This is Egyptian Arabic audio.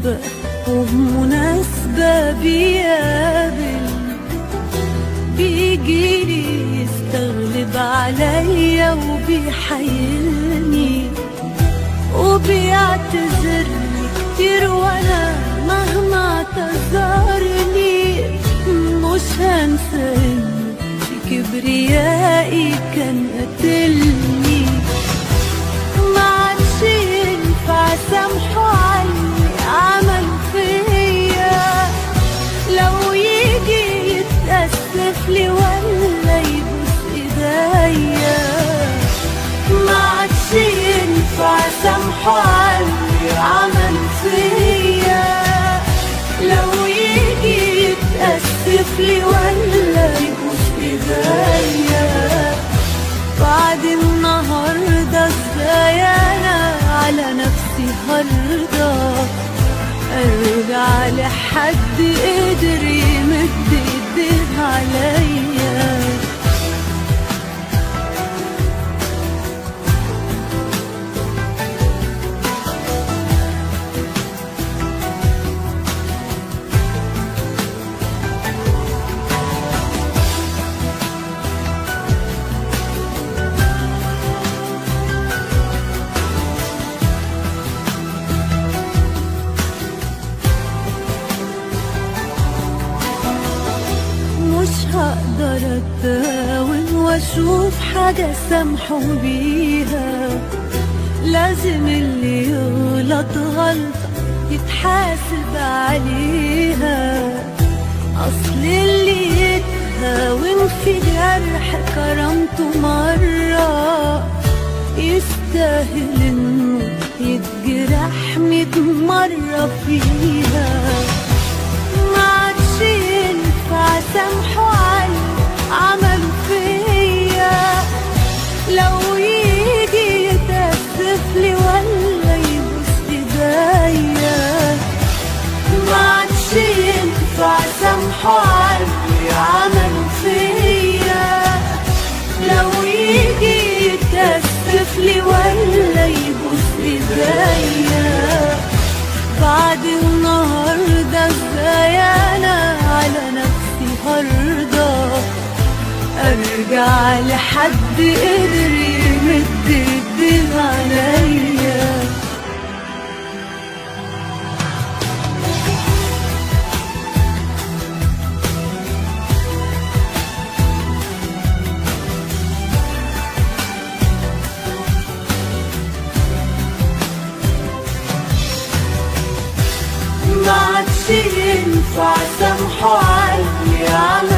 بقى وبمناسبة بيقابل بيجيلي يستغلب عليا وبيحايلني وبيعتذرلي كتير وانا مهما اعتذرلي مش هنسى انه في كبريائي كان قتلني ما عادش ينفع سامحه عني عمل فيا لو يجي يتأسف لي ولا يبوس ايديا ما عادش ينفع سامحه عني عمل فيا لو يجي يتأسف لي ولا يبوس ايديا بعد النهاردة ازاي انا على نفسي هرضى ارجع لحد قدر يمد ايديه عليا مش هقدر اتداول واشوف حاجة سامحه بيها لازم اللي يغلط غلطة يتحاسب عليها اصل اللي يتهاون في جرح كرامته مرة يستاهل انه يتجرح ميت مرة فيها ما عادش ينفع سامحه عني عمله فيا لو يجي يتأسف لي ولا يبوس ايديا ما عادش ينفع سامحه عني عمله فيا لو يجي يتأسف لي ولا يبوس ايديا بعد النهاردة ازاي انا على نفسي هرضى ارجع لحد قدر يمد ايديه عليا ما عادش ينفع سامحه عني على